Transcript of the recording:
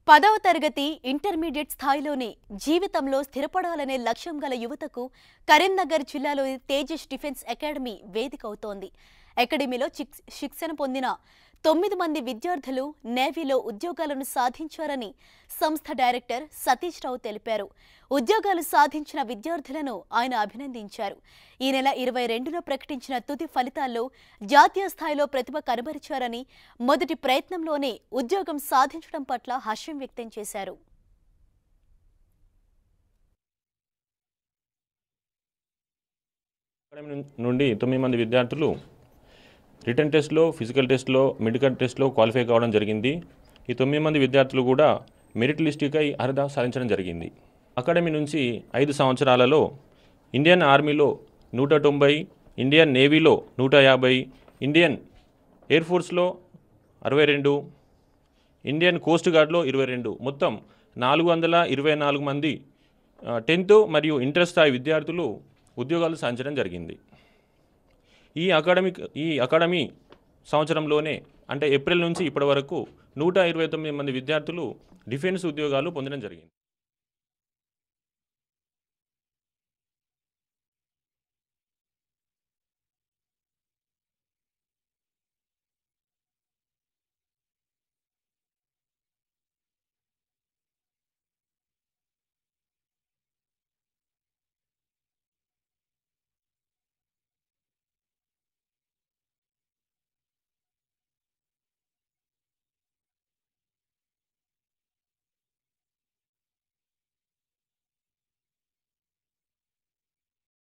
పదవ తరగతి ఇంటర్మీడియట్ స్థాయిలోనే జీవితంలో స్థిరపడాలనే లక్ష్యం గల యువతకు కరీంనగర్ జిల్లాలోని తేజస్ డిఫెన్స్ అకాడమీ వేదిక అవుతోంది అకాడమీలో చిక్- శిక్షణ పొందిన తొమ్మిది మంది విద్యార్థులు నేవీలో ఉద్యోగాలను సాధించారని సంస్థ డైరెక్టర్ సతీష్ రావు తెలిపారు ఉద్యోగాలు సాధించిన విద్యార్థులను ఆయన అభినందించారు ఈ నెల ఇరవై రెండున ప్రకటించిన తుది ఫలితాల్లో జాతీయ స్థాయిలో ప్రతిభ కనబరిచారని మొదటి ప్రయత్నంలోనే ఉద్యోగం సాధించడం పట్ల హర్షం వ్యక్తం చేశారు అకాడమీ నుం- నుండి తొమ్మిది మంది విద్యార్థులు రిటర్న్ టెస్ట్లో ఫిజికల్ టెస్ట్లో మెడికల్ టెస్ట్లో క్వాలిఫై కావడం జరిగింది ఈ తొమ్మిది మంది విద్యార్థులు కూడా మెరిట్ లిస్టుకై అర్హత సాధించడం జరిగింది అకాడమీ నుంచి ఐదు సంవత్సరాలలో ఇండియన్ ఆర్మీలో నూట తొంభై ఇండియన్ నేవీలో నూట యాభై ఇండియన్ ఎయిర్ ఫోర్స్లో అరవై రెండు ఇండియన్ కోస్ట్ గార్డ్లో ఇరవై రెండు మొత్తం నాలుగు వందల ఇరవై నాలుగు మంది ఆ, టెన్త్ మరియు ఇంటర్ స్థాయి విద్యార్థులు ఉద్యోగాలు సాధించడం జరిగింది ఈ అకాడమిక్ ఈ అకాడమీ సంవత్సరంలోనే అంటే ఏప్రిల్ నుంచి ఇప్పటి వరకు నూట ఇరవై తొమ్మిది మంది విద్యార్థులు డిఫెన్స్ ఉద్యోగాలు పొందడం జరిగింది